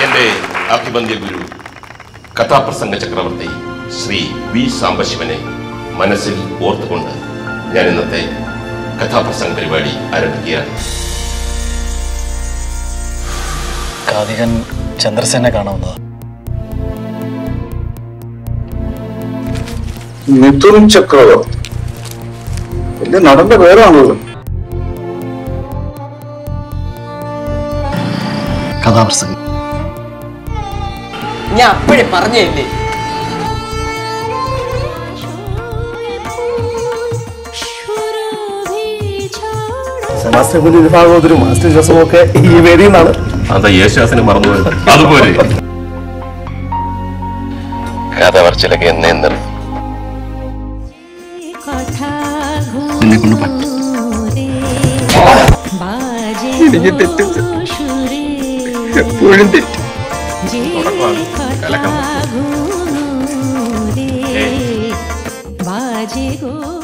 എൻ്റെ അഭിബന്ധ്യ ഗുരു കഥാപ്രസംഗ ചക്രവർത്തി ശ്രീ വി സാംബശിവനെ മനസ്സിൽ ഓർത്തുകൊണ്ട് ഞാൻ ഇന്നത്തെ കഥാപ്രസംഗ പരിപാടി ആരംഭിക്കുകയാണ് കാതികൻ ചന്ദ്രസേനെ കാണാവുന്നതാ മിഥുൻ ചക്രവർത്തി വലിയ നടന്റെ പേരാണല്ലോ കഥാപ്രസംഗം ഞാൻ അപ്പോഴേ പറഞ്ഞല്ലേ സെബാസ്റ്റ്യൻ കുഞ്ഞിന്റെ ഭാഗവതരും മാസ്റ്റർ ജോസഫും ഒക്കെ ഈ വേദിയിൽ നിന്നാണ് അതാ യേശുദാസിനെ മറന്നുപോയത് അതുപോലെ കഥ പറച്ചിലൊക്കെ എന്നെ നിർത്തി നിന്നെ കൊണ്ട് പറ്റും എനിക്ക് തെറ്റിച്ച് എപ്പോഴും തെറ്റി തുടക്കമാണ് കലക്കം ബാജെ ഗോ